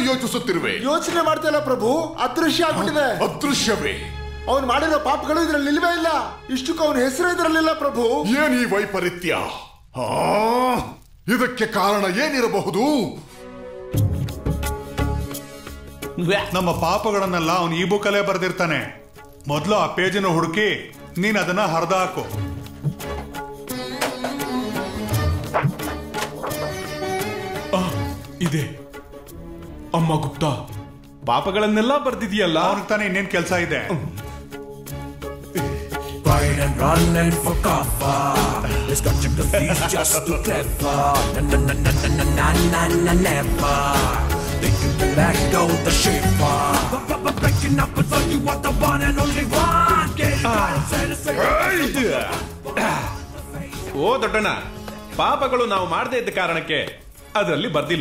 ಯೋಚಿಸುತ್ತಿರುವೆ ಯೋಚನೆ ಮಾಡ್ತಿಲ್ಲ ಪ್ರಭು ಅದೃಶ್ಯ ಆಗ್ಬಿಟ್ಟಿದೆ ಅದೃಶ್ಯವೇ ಅವನು ಮಾಡಿರೋ ಪಾಪಗಳು ಇದ್ರಲ್ಲಿ ಇಲ್ವೇ ಇಲ್ಲ ಇಷ್ಟಕ್ಕೂ ಅವನ ಹೆಸರು ಇದ್ರಲ್ಲಿಲ್ಲ ಪ್ರಭು ಏನ್ ಈ ವೈಪರೀತ್ಯ ಆ, ಇದಕ್ಕೆ ಕಾರಣ ಏನಿರಬಹುದು ನಮ್ಮ ಪಾಪಗಳನ್ನೆಲ್ಲ ಅವನು ಈ ಬುಕ್ಕಲ್ಲೇ ಬರೆದಿರ್ತಾನೆ ಮೊದಲು ಆ ಪೇಜನ್ನು ಹುಡುಕಿ ನೀನ್ ಅದನ್ನ ಹರಿದ ಹಾಕು ಇದೆ ಅಮ್ಮ ಗುಪ್ತಾ ಪಾಪಗಳನ್ನೆಲ್ಲ ಬರ್ದಿದೀಯಲ್ಲ ಅವನಿಗೆ ತಾನೇ ಇನ್ನೇನ್ ಕೆಲಸ ಇದೆ Fight and running for cover. It's got you confused just too clever. Na na na na na na na na na never. Think you can let go the shiver. But but but breaking up with you are the one and only one. Get it right, set it straight. ಓ ದೊಡ್ಡಣ್ಣ ಪಾಪಗಳು ನಾವು ಮಾಡದೇ ಇದ್ದ ಕಾರಣಕ್ಕೆ ಅದರಲ್ಲಿ ಬರ್ದಿಲ್ಲ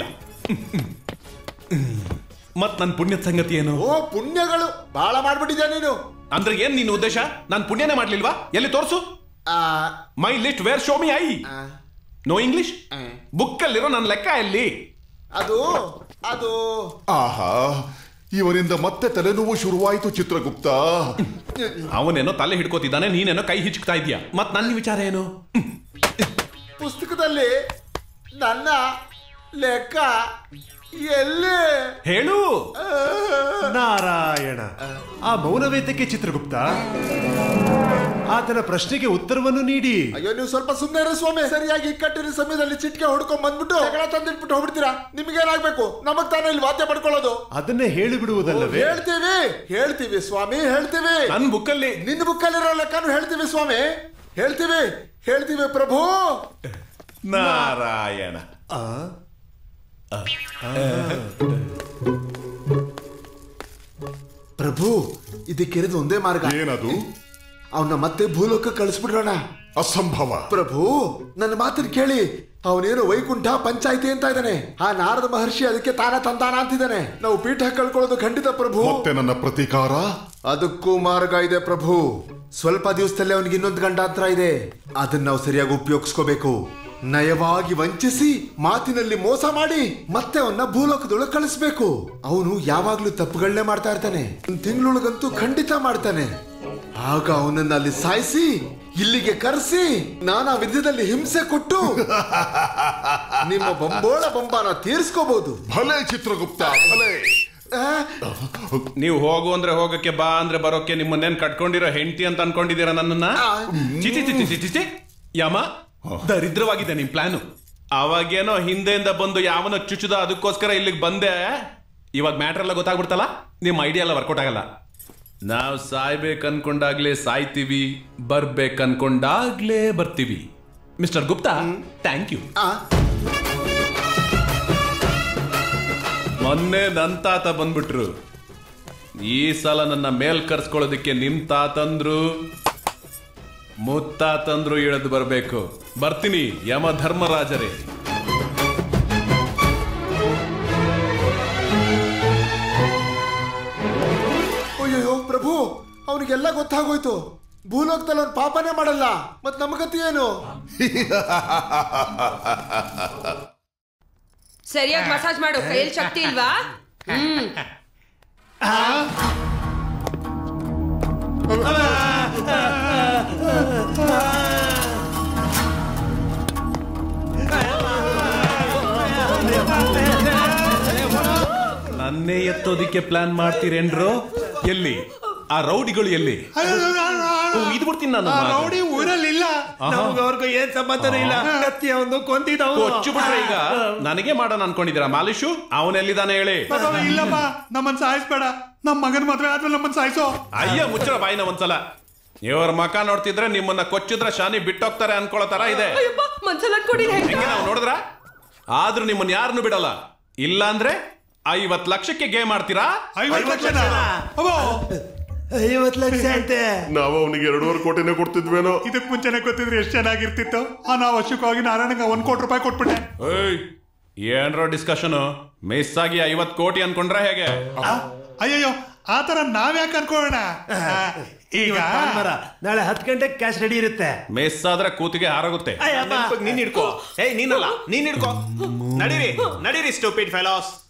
ಮತ್ ನನ್ನ ಪುಣ್ಯದ ಸಂಗತಿ ಏನು ಓ ಪುಣ್ಯಗಳು ಬಹಳ ಮಾಡ್ಬಿಟ್ಟಿದ್ಯಾ ನೀನು ಅಂದ್ರೆ ಏನ್ ನಿನ್ನ ಉದ್ದೇಶ ನಾನು ಪುಣ್ಯನೇ ಮಾಡ್ಲಿಲ್ವಾ ಎಲ್ಲಿ ತೋರ್ಸು ಆ, my list where show me I know English ಬುಕ್ಕಲ್ಲಿರೋ ನನ್ನ ಲೆಕ್ಕ ಎಲ್ಲಿ ಅದು ಅದು ಆಹಾ ಇವನಿಂದ ಮತ್ತೆ ತಲೆನೋವು ಶುರುವಾಯಿತು ಚಿತ್ರಗುಪ್ತ ಅವನೇನೋ ತಲೆ ಹಿಡ್ಕೋತಿದ್ದಾನೆ ನೀನೇನೋ ಕೈ ಹಿಚ್ಕ್ತಾ ಇದೀಯ ಮತ್ ನನ್ನ ವಿಚಾರ ಏನು ಪುಸ್ತಕದಲ್ಲಿ ನನ್ನ ಲೆಕ್ಕ ಎಲ್ಲಿ ಹೇಳು ನಾರಾಯಣ ಆ ಮೌನವೇತಕ್ಕೆ ಚಿತ್ರಗುಪ್ತ ಆತನ ಪ್ರಶ್ನೆಗೆ ಉತ್ತರವನ್ನು ನೀಡಿ ಅಯ್ಯೋ ನೀವು ಸ್ವಲ್ಪ ಸುಮ್ಮನೆ ಇರಿ ಸ್ವಾಮಿ ಸರಿಯಾಗಿ ಇಕ್ಕಟ್ಟಿನ ಸಮಯದಲ್ಲಿ ಚಿಟ್ಕೆ ಹೊಡ್ಕೊಂಡ್ ಬಂದ್ಬಿಟ್ಟು ಜಗಳ ತಂದಿಟ್ಬಿಟ್ಟು ಹೋಗ್ಬಿಡ್ತೀರಾ ನಿಮ್ಗೇನಾಗ್ಬೇಕು ನಮಗ್ ತಾನೇ ಇಲ್ಲಿ ವಾದ್ಯ ಪಡ್ಕೊಳ್ಳೋದು ಅದನ್ನೇ ಹೇಳಿಬಿಡುವುದಲ್ಲವೇ ಹೇಳ್ತೀವಿ ಹೇಳ್ತೀವಿ ಸ್ವಾಮಿ ಹೇಳ್ತೀವಿ ನನ್ನ ಬುಕ್ಕಲ್ಲಿ ನಿನ್ನ ಬುಕ್ಕಲ್ಲಿರೋ ಲೆಕ್ಕನು ಹೇಳ್ತೀವಿ ಸ್ವಾಮಿ ಹೇಳ್ತೀವಿ ಹೇಳ್ತೀವಿ ಪ್ರಭು ನಾರಾಯಣ ಪ್ರಭು ಇದಕ್ಕಿರೋದು ಒಂದೇ ಮಾರ್ಗ ಏನದು ಅವನ್ನ ಮತ್ತೆ ಭೂಲೋಕ ಕಳಿಸ್ಬಿಡೋಣ ಅಸಂಭವ ಪ್ರಭು ನನ್ನ ಮಾತನ್ನ ಕೇಳಿ ಅವನೇನು ವೈಕುಂಠ ಪಂಚಾಯಿತಿ ಅಂತ ಇದ್ದಾನೆ ಆ ನಾರದ ಮಹರ್ಷಿ ಅದಕ್ಕೆ ತಾನ ತಂದಾನ ಅಂತಿದ್ದಾನೆ ನಾವು ಪೀಠ ಕಳ್ಕೊಳ್ಳೋದು ಖಂಡಿತ ಪ್ರಭು ಮತ್ತೆ ನನ್ನ ಪ್ರತೀಕಾರ ಅದಕ್ಕೂ ಮಾರ್ಗ ಇದೆ ಪ್ರಭು ಸ್ವಲ್ಪ ದಿವಸದಲ್ಲಿ ಅವನಿಗೆ ಇನ್ನೊಂದು ಗಂಡಾಂತರ ಇದೆ ಅದನ್ನ ನಾವು ಸರಿಯಾಗಿ ಉಪಯೋಗಿಸ್ಕೋಬೇಕು ನಯವಾಗಿ ವಂಚಿಸಿ ಮಾತಿನಲ್ಲಿ ಮೋಸ ಮಾಡಿ ಮತ್ತೆ ಅವನ್ನ ಭೂಲೋಕದೊಳಗೆ ಕಳಿಸ್ಬೇಕು ಅವನು ಯಾವಾಗ್ಲೂ ತಪ್ಪುಗಳನ್ನೇ ಮಾಡ್ತಾ ಇರ್ತಾನೆ ಒಂದ್ ತಿಂಗಳೊಳಗಂತೂ ಖಂಡಿತ ಮಾಡ್ತಾನೆ ಆಗ ಅವನನ್ನ ಅಲ್ಲಿ ಸಾಯಿಸಿ ಇಲ್ಲಿಗೆ ಕರೆಸಿ ನಾನಾ ವಿಧದಲ್ಲಿ ಹಿಂಸೆ ಕೊಟ್ಟು ನಿಮ್ಮ ಬಂಬೋಳ ಬಂಬಾನ ತೀರಿಸ್ಕೋಬಹುದು ಭಲೆ ಚಿತ್ರಗುಪ್ತ ಭಲೆ ನೀವು ಹೋಗು ಅಂದ್ರೆ ಹೋಗಕ್ಕೆ ಬಾ ಅಂದ್ರೆ ಬರೋಕೆ ನಿಮ್ಮನ್ನೇನ್ ಕಟ್ಕೊಂಡಿರೋ ಹೆಂಡತಿ ಅಂತ ಅನ್ಕೊಂಡಿದ್ದೀರಾ ನನ್ನನ್ನ ಚಿಚಿ ಚಿಚಿ ಚಿಚಿ ಚಿ ಯಮ ದರಿದ್ರವಾಗಿದೆ ನಿಮ್ ಪ್ಲಾನು ಅವಾಗೇನೋ ಹಿಂದೆಯಿಂದ ಬಂದು ಯಾವನ ಚುಚ್ಚುದ ಅದಕ್ಕೋಸ್ಕರ ಇಲ್ಲಿಗೆ ಬಂದೆ ಇವಾಗ ಮ್ಯಾಟ್ರ್ ಎಲ್ಲ ಗೊತ್ತಾಗ್ಬಿಡ್ತಲ್ಲ ನಿಮ್ ಐಡಿಯಾ ಎಲ್ಲ ವರ್ಕೌಟ್ ಆಗಲ್ಲ ನಾವ್ ಸಾಯ್ಬೇಕು ಅನ್ಕೊಂಡಾಗ್ಲೇ ಸಾಯ್ತೀವಿ ಬರ್ಬೇಕು ಅನ್ಕೊಂಡಾಗ್ಲೇ ಬರ್ತೀವಿ ಮಿಸ್ಟರ್ ಗುಪ್ತಾ ಥ್ಯಾಂಕ್ ಯು ಆ ಮೊನ್ನೆ ನನ್ ತಾತ ಬಂದ್ಬಿಟ್ರು ಈ ಸಲ ನನ್ನ ಮೇಲ್ ಕರ್ಸ್ಕೊಳ್ಳೋದಕ್ಕೆ ನಿಮ್ ತಾತಂದ್ರು ಮುತ್ತಾತಂದ್ರು ಇಳಿದು ಬರ್ಬೇಕು ಬರ್ತೀನಿ ಯಮ ಧರ್ಮರಾಜರೇ ಅಯ್ಯೋ ಪ್ರಭು ಅವನಿಗೆಲ್ಲ ಗೊತ್ತಾಗೋಯ್ತು ಭೂಲೋಕದಲ್ಲಿ ಅವ್ನು ಪಾಪನೇ ಮಾಡಲ್ಲ ಮತ್ ನಮಗತಿ ಏನು ಸರಿಯಾಗಿ ಮಸಾಜ್ ಮಾಡು ಕೈಯಲ್ಲಿ ಶಕ್ತಿ ಇಲ್ವಾ ಹ್ಮ್ ನನ್ನೇ ಎತ್ತೋದಿಕ್ಕೆ ಪ್ಲಾನ್ ಮಾಡ್ತೀರೇನ್ರೋ ಎಲ್ಲಿ ಆ ರೌಡಿಗಳು ಎಲ್ಲಿ ಓ, ಇದು ಬಿಡ್ತೀನಿ ನಾನು ರೌಡಿ ಊರಲ್ಲಿ ಇಲ್ಲ ನಮ್ಗೆ ಅವ್ರಿಗೂ ಏನ್ ಸಂಬಂಧನೂ ಇಲ್ಲ ಕತ್ತಿ ಅವನು ಕೊಂದಿದವನು ಕೊಚ್ಚು ಬಿಟ್ರೆ ಈಗ ನನಗೆ ಮಾಡೋಣ ಅನ್ಕೊಂಡಿದ್ದೀರಾ ಮಾಲಿಶು ಅವನೆಲ್ಲಿದ್ದಾನೆ ಹೇಳಿ ಇಲ್ಲಪ್ಪ ನಮ್ಮನ್ ಸಾಯಿಸ್ಬೇಡ ನಮ್ ಮಗನ್ ಮದ್ವೆ ಆದ್ಮೇಲೆ ನಮ್ಮನ್ ಸಾಯಿಸೋ ಅಯ್ಯ ಮುಚ್ಚರ ಬಾಯಿನ ಒಂದ್ಸಲ ಇವ್ರ ಮಕ ನೋಡ್ತಿದ್ರೆ ನಿಮ್ಮನ್ನ ಕೊಚ್ಚಿದ್ರೆ ಶಾನಿ ಬಿಟ್ಟೋಗ್ತಾರೆ ಅನ್ಕೊಳ್ಳೋ ತರ ಇದೆ ಅಯ್ಯಪ್ಪ ಮನ್ಸಲ್ಲಿ ಅನ್ಕೊಂಡಿನಿ ಹೆಂಗೆ ನಾವು ನೋಡಿದ್ರ ಆದ್ರೂ ನಿಮ್ಮನ್ನ ಯಾರನ್ನು ಬಿಡಲ್ಲ ಇಲ್ಲ ಅಂದ್ರೆ ಐವತ್ ಲಕ್ಷಕ್ಕೆ ಗೇಮ್ ಆಡ್ತೀರಾ ಐವತ್ತು ಲಕ್ಷನ ಅಬ್ಬೋ, ಐವತ್ ಲಕ್ಷ ಅಂತೆ ನಾವು ಅವನಿಗೆ ಎರಡೂವರೆ ಕೋಟಿನೇ ಕೊಡ್ತಿದ್ವೇನೋ ಇದಕ್ ಮುಂಚೆನೆ ಗೊತ್ತಿದ್ರೆ ಎಷ್ಟು ಚೆನ್ನಾಗಿರ್ತಿತ್ತು ಆ ನಾವು ಅವಶ್ಯಕವಾಗಿ ನಾರಾಯಣಗೆ ಒಂದ್ ಕೋಟಿ ರೂಪಾಯಿ ಕೊಟ್ಬಿಟ್ಟೆ ಏಯ್ ಏನ್ರೋ ಡಿಸ್ಕಷನ್ ಮಿಸ್ ಆಗಿ ಐವತ್ ಕೋಟಿ ಅನ್ಕೊಂಡ್ರೆ ಹೇಗೆ ಅಯ್ಯಯ್ಯೋ ಆತರ ನಾವ್ಯಾಕೆ ಅನ್ಕೋಣ ಈಗ ಭಾನುವಾರ, ನಾಳೆ ಹತ್ತು ಗಂಟೆಗೆ ಕ್ಯಾಶ್ ರೆಡಿ ಇರುತ್ತೆ ಮಿಸ್ ಆದ್ರೆ ಕೂತಿಗೆ ಹಾರಾಗುತ್ತೆ ನೆನ್ಪಗ್ ನೀನ್ ಹಿಡ್ಕೋ ಏಯ್ ನೀನಲ್ಲ ನೀನ್ ಹಿಡ್ಕೋ ನಡೀರಿ ನಡೀರಿ ಸ್ಟೂಪಿಡ್ ಫೆಲಾಸ್